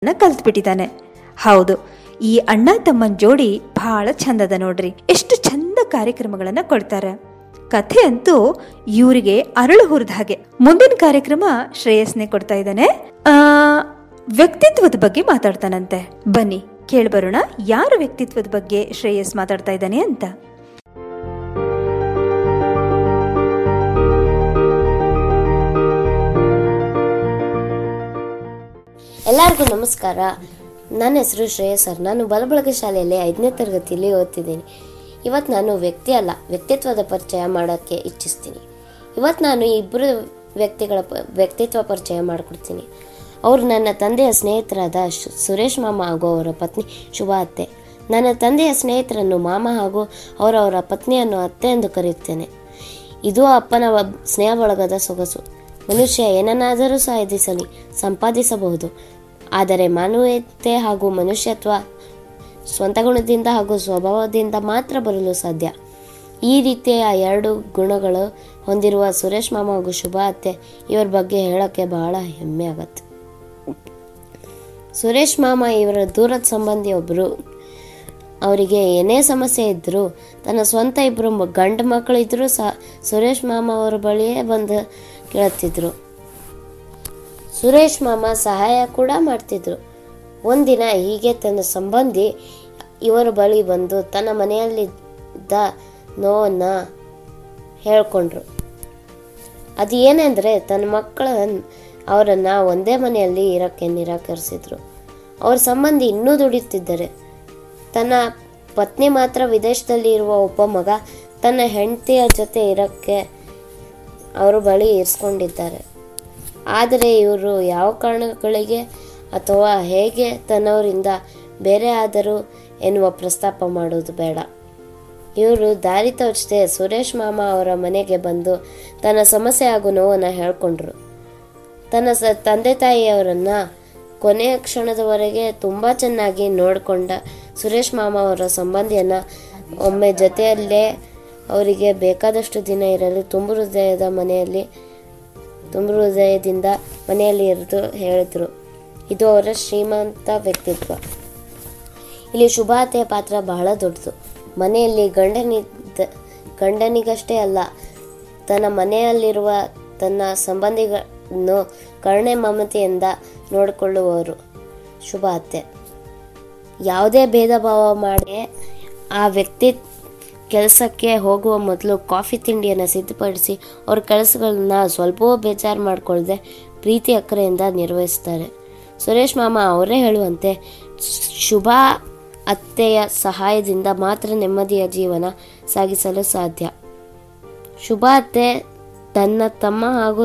ಕಲ್ತ್ಬಿಟ್ಟಿದ್ದಾನೆ ಹೌದು ಈ ಅಣ್ಣ ತಮ್ಮನ ಜೋಡಿ ಬಹಳ ಚಂದದ ನೋಡ್ರಿ ಎಷ್ಟು ಚಂದ ಕಾರ್ಯಕ್ರಮಗಳನ್ನ ಕೊಡ್ತಾರೆ ಕಥೆ ಅಂತೂ ಇವರಿಗೆ ಅರಳು ಹುರಿದ ಹಾಗೆ ಮುಂದಿನ ಕಾರ್ಯಕ್ರಮ ಶ್ರೇಯಸ್ನೇ ಕೊಡ್ತಾ ಇದ್ದಾನೆ ಆ ವ್ಯಕ್ತಿತ್ವದ ಬಗ್ಗೆ ಮಾತಾಡ್ತಾನಂತೆ ಬನ್ನಿ ಕೇಳ್ಬರೋಣ ಯಾರ ವ್ಯಕ್ತಿತ್ವದ ಬಗ್ಗೆ ಶ್ರೇಯಸ್ ಮಾತಾಡ್ತಾ ಇದ್ದಾನೆ ಅಂತ ಎಲ್ಲರಿಗೂ ನಮಸ್ಕಾರ ನನ್ನ ಹೆಸರು ಶ್ರೇಯಸ್ ಸರ್ ನಾನು ಬಲಬಳಗ ಶಾಲೆಯಲ್ಲಿ ಐದನೇ ತರಗತಿಯಲ್ಲಿ ಓದ್ತಿದ್ದೀನಿ ಇವತ್ತು ನಾನು ವ್ಯಕ್ತಿ ಅಲ್ಲ ವ್ಯಕ್ತಿತ್ವದ ಪರಿಚಯ ಮಾಡೋಕ್ಕೆ ಇಚ್ಛಿಸ್ತೀನಿ ಇವತ್ತು ನಾನು ಇಬ್ಬರು ವ್ಯಕ್ತಿಗಳ ಪ- ವ್ಯಕ್ತಿತ್ವ ಪರಿಚಯ ಮಾಡಿಕೊಡ್ತೀನಿ ಅವರು ನನ್ನ ತಂದೆಯ ಸ್ನೇಹಿತರಾದ ಶು- ಸುರೇಶ್ ಮಾಮ ಹಾಗೂ ಅವರ ಪತ್ನಿ ಶುಭ ಅತ್ತೆ ನನ್ನ ತಂದೆಯ ಸ್ನೇಹಿತರನ್ನು ಮಾಮ ಹಾಗೂ ಅವರವರ ಪತ್ನಿಯನ್ನು ಅತ್ತೆ ಎಂದು ಕರೆಯುತ್ತೇನೆ ಇದು ಅಪ್ಪನ ಒಬ್- ಸ್ನೇಹ ಬಳಗದ ಸೊಗಸು ಮನುಷ್ಯ ಏನನ್ನಾದರೂ ಸಾಧಿಸಲಿ ಸಂಪಾದಿಸಬಹುದು ಆದರೆ ಮಾನವೀಯತೆ ಹಾಗೂ ಮನುಷ್ಯತ್ವ ಸ್ವಂತ ಗುಣದಿಂದ ಹಾಗೂ ಸ್ವಭಾವದಿಂದ ಮಾತ್ರ ಬರಲು ಸಾಧ್ಯ ಈ ರೀತಿಯ ಎರಡು ಗುಣಗಳು ಹೊಂದಿರುವ ಸುರೇಶ್ ಮಾಮ ಹಾಗೂ ಶುಭ ಅತ್ತೆ ಇವರ ಬಗ್ಗೆ ಹೇಳೋಕ್ಕೆ ಬಹಳ ಹೆಮ್ಮೆ ಆಗತ್ತೆ ಸುರೇಶ್ ಮಾಮ ಇವರ ದೂರದ ಸಂಬಂಧಿ ಒಬ್ಬರು ಅವರಿಗೆ ಏನೇ ಸಮಸ್ಯೆ ಇದ್ದರೂ ತನ್ನ ಸ್ವಂತ ಇಬ್ಬರು ಮ- ಗಂಡು ಮಕ್ಕಳು ಇದ್ದರೂ ಸಹ ಸುರೇಶ್ ಮಾಮ ಅವರ ಬಳಿಯೇ ಬಂದು ಕೇಳುತ್ತಿದ್ರು ಸುರೇಶ್ ಮಾಮ ಸಹಾಯ ಕೂಡ ಮಾಡ್ತಿದ್ರು ಒಂದಿನ ಹೀಗೆ ತನ್ನ ಸಂಬಂಧಿ ಇವರ ಬಳಿ ಬಂದು ತನ್ನ ಮನೆಯಲ್ಲಿದ್ದ ನೋವನ್ನ ಹೇಳ್ಕೊಂಡ್ರು ಅದು ಏನೆಂದರೆ ತನ್ನ ಮಕ್ಕಳ ಅವರನ್ನ ಒಂದೇ ಮನೆಯಲ್ಲಿ ಇರೋಕ್ಕೆ ನಿರಾಕರಿಸಿದ್ರು ಅವ್ರ ಸಂಬಂಧಿ ಇನ್ನೂ ದುಡಿಯುತ್ತಿದ್ದಾರೆ ತನ್ನ ಪತ್ನಿ ಮಾತ್ರ ವಿದೇಶದಲ್ಲಿ ಇರುವ ಒಬ್ಬ ಮಗ ತನ್ನ ಹೆಂಡತಿಯ ಜೊತೆ ಇರೋಕ್ಕೆ ಅವರು ಬಳಿ ಇರಿಸ್ಕೊಂಡಿದ್ದಾರೆ ಆದರೆ ಇವರು ಯಾವ ಕಾರಣಗಳಿಗೆ ಅಥವಾ ಹೇಗೆ ತನ್ನವರಿಂದ ಬೇರೆ ಆದರೂ ಎನ್ನುವ ಪ್ರಸ್ತಾಪ ಮಾಡೋದು ಬೇಡ ಇವರು ದಾರಿ ತೋಚದೆ ಸುರೇಶ್ ಮಾಮ ಅವರ ಮನೆಗೆ ಬಂದು ತನ್ನ ಸಮಸ್ಯೆ ಹಾಗೂ ನೋವನ್ನು ಹೇಳ್ಕೊಂಡ್ರು ತನ್ನ ಸ ತಂದೆ ತಾಯಿಯವರನ್ನ ಕೊನೆಯ ಕ್ಷಣದವರೆಗೆ ತುಂಬ ಚೆನ್ನಾಗಿ ನೋಡಿಕೊಂಡ ಸುರೇಶ್ ಮಾಮ ಅವರ ಸಂಬಂಧಿಯನ್ನ ಒಮ್ಮೆ ಜೊತೆಯಲ್ಲೇ ಅವರಿಗೆ ಬೇಕಾದಷ್ಟು ದಿನ ಇರಲು ತುಂಬು ಹೃದಯದ ಮನೆಯಲ್ಲಿ ತುಂಬು ಹೃದಯದಿಂದ ಮನೆಯಲ್ಲಿ ಇರಿದು ಹೇಳಿದರು ಇದು ಅವರ ಶ್ರೀಮಂತ ವ್ಯಕ್ತಿತ್ವ ಇಲ್ಲಿ ಶುಭಾತೆಯ ಪಾತ್ರ ಬಹಳ ದೊಡ್ಡದು ಮನೆಯಲ್ಲಿ ಗಂಡನಿದ್ದ ಗಂಡನಿಗಷ್ಟೇ ಅಲ್ಲ ತನ್ನ ಮನೆಯಲ್ಲಿರುವ ತನ್ನ ಸಂಬಂಧಿಗಳನ್ನು ಕರುಣೆ ಮಮತೆಯಿಂದ ನೋಡಿಕೊಳ್ಳುವವರು ಶುಭ ಅತ್ತೆ ಯಾವುದೇ ಭೇದ ಭಾವ ಮಾಡಿ ಆ ವ್ಯಕ್ತಿ ಕೆಲಸಕ್ಕೆ ಹೋಗುವ ಮೊದಲು ಕಾಫಿ ತಿಂಡಿಯನ್ನು ಸಿದ್ಧಪಡಿಸಿ ಅವ್ರ ಕೆಲಸಗಳನ್ನ ಸ್ವಲ್ಪವೂ ಬೇಜಾರು ಮಾಡಿಕೊಳ್ಳದೆ ಪ್ರೀತಿ ಅಕ್ಕರೆಯಿಂದ ನಿರ್ವಹಿಸ್ತಾರೆ ಸುರೇಶ್ ಮಾಮ ಅವರೇ ಹೇಳುವಂತೆ ಶುಭ ಅತ್ತೆಯ ಸಹಾಯದಿಂದ ಮಾತ್ರ ನೆಮ್ಮದಿಯ ಜೀವನ ಸಾಗಿಸಲು ಸಾಧ್ಯ ಶುಭ ಅತ್ತೆ ತನ್ನ ತಮ್ಮ ಹಾಗೂ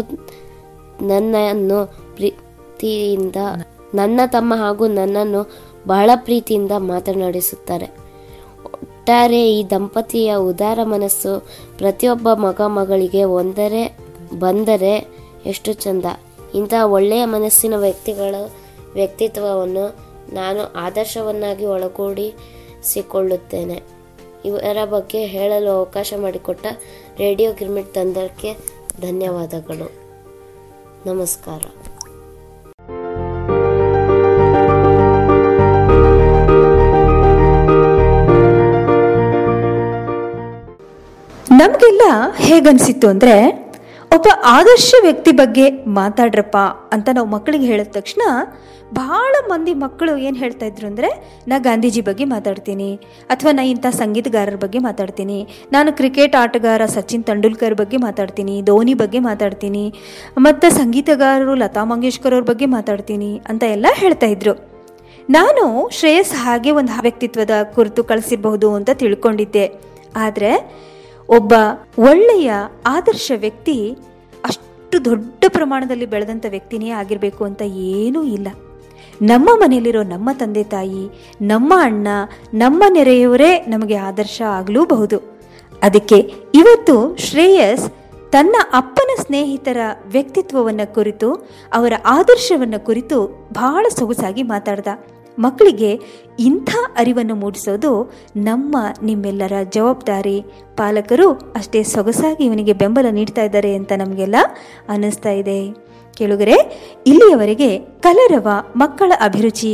ನನ್ನನ್ನು ಪ್ರೀತಿಯಿಂದ ನನ್ನ ತಮ್ಮ ಹಾಗೂ ನನ್ನನ್ನು ಬಹಳ ಪ್ರೀತಿಯಿಂದ ಮಾತನಾಡಿಸುತ್ತಾರೆ ಒಟ್ಟಾರೆ ಈ ದಂಪತಿಯ ಉದಾರ ಮನಸ್ಸು ಪ್ರತಿಯೊಬ್ಬ ಮಗ ಮಗಳಿಗೆ ಒಂದರೆ ಬಂದರೆ ಎಷ್ಟು ಚಂದ ಇಂತಹ ಒಳ್ಳೆಯ ಮನಸ್ಸಿನ ವ್ಯಕ್ತಿಗಳ ವ್ಯಕ್ತಿತ್ವವನ್ನು ನಾನು ಆದರ್ಶವನ್ನಾಗಿ ಒಳಗೂಡಿಸಿಕೊಳ್ಳುತ್ತೇನೆ ಇವರ ಬಗ್ಗೆ ಹೇಳಲು ಅವಕಾಶ ಮಾಡಿಕೊಟ್ಟ ರೇಡಿಯೋ ಗಿರ್ಮಿಟ್ ತಂಡಕ್ಕೆ ಧನ್ಯವಾದಗಳು ನಮಸ್ಕಾರ ನಮಗೆಲ್ಲ ಹೇಗನ್ಸಿತ್ತು ಅಂದ್ರೆ ಒಬ್ಬ ಆದರ್ಶ ವ್ಯಕ್ತಿ ಬಗ್ಗೆ ಮಾತಾಡ್ರಪ್ಪ ಅಂತ ನಾವು ಮಕ್ಕಳಿಗೆ ಹೇಳಿದ ತಕ್ಷಣ ಬಹಳ ಮಂದಿ ಮಕ್ಕಳು ಏನು ಹೇಳ್ತಾ ಇದ್ರು ಅಂದರೆ ನಾ ಗಾಂಧೀಜಿ ಬಗ್ಗೆ ಮಾತಾಡ್ತೀನಿ ಅಥವಾ ನಾ ಇಂಥ ಸಂಗೀತಗಾರರ ಬಗ್ಗೆ ಮಾತಾಡ್ತೀನಿ ನಾನು ಕ್ರಿಕೆಟ್ ಆಟಗಾರ ಸಚಿನ್ ತೆಂಡೂಲ್ಕರ್ ಬಗ್ಗೆ ಮಾತಾಡ್ತೀನಿ ಧೋನಿ ಬಗ್ಗೆ ಮಾತಾಡ್ತೀನಿ ಮತ್ತು ಸಂಗೀತಗಾರರು ಲತಾ ಮಂಗೇಶ್ಕರ್ ಅವ್ರ ಬಗ್ಗೆ ಮಾತಾಡ್ತೀನಿ ಅಂತ ಎಲ್ಲ ಹೇಳ್ತಾ ಇದ್ರು ನಾನು ಶ್ರೇಯಸ್ ಹಾಗೆ ಒಂದು ವ್ಯಕ್ತಿತ್ವದ ಕುರಿತು ಕಳಿಸಿರಬಹುದು ಅಂತ ತಿಳ್ಕೊಂಡಿದ್ದೆ ಆದರೆ ಒಬ್ಬ ಒಳ್ಳೆಯ ಆದರ್ಶ ವ್ಯಕ್ತಿ ಅಷ್ಟು ದೊಡ್ಡ ಪ್ರಮಾಣದಲ್ಲಿ ಬೆಳೆದಂಥ ವ್ಯಕ್ತಿನೇ ಆಗಿರಬೇಕು ಅಂತ ಏನೂ ಇಲ್ಲ ನಮ್ಮ ಮನೆಯಲ್ಲಿರೋ ನಮ್ಮ ತಂದೆ ತಾಯಿ ನಮ್ಮ ಅಣ್ಣ ನಮ್ಮ ನೆರೆಯವರೇ ನಮಗೆ ಆದರ್ಶ ಆಗಲೂಬಹುದು ಅದಕ್ಕೆ ಇವತ್ತು ಶ್ರೇಯಸ್ ತನ್ನ ಅಪ್ಪನ ಸ್ನೇಹಿತರ ವ್ಯಕ್ತಿತ್ವವನ್ನು ಕುರಿತು ಅವರ ಆದರ್ಶವನ್ನು ಕುರಿತು ಬಹಳ ಸೊಗಸಾಗಿ ಮಾತಾಡ್ದ ಮಕ್ಕಳಿಗೆ ಇಂಥ ಅರಿವನ್ನು ಮೂಡಿಸೋದು ನಮ್ಮ ನಿಮ್ಮೆಲ್ಲರ ಜವಾಬ್ದಾರಿ ಪಾಲಕರು ಅಷ್ಟೇ ಸೊಗಸಾಗಿ ಇವನಿಗೆ ಬೆಂಬಲ ನೀಡ್ತಾ ಇದ್ದಾರೆ ಅಂತ ನಮಗೆಲ್ಲ ಅನ್ನಿಸ್ತಾ ಇದೆ ಕೇಳುಗರೆ ಇಲ್ಲಿಯವರೆಗೆ ಕಲರವ ಮಕ್ಕಳ ಅಭಿರುಚಿ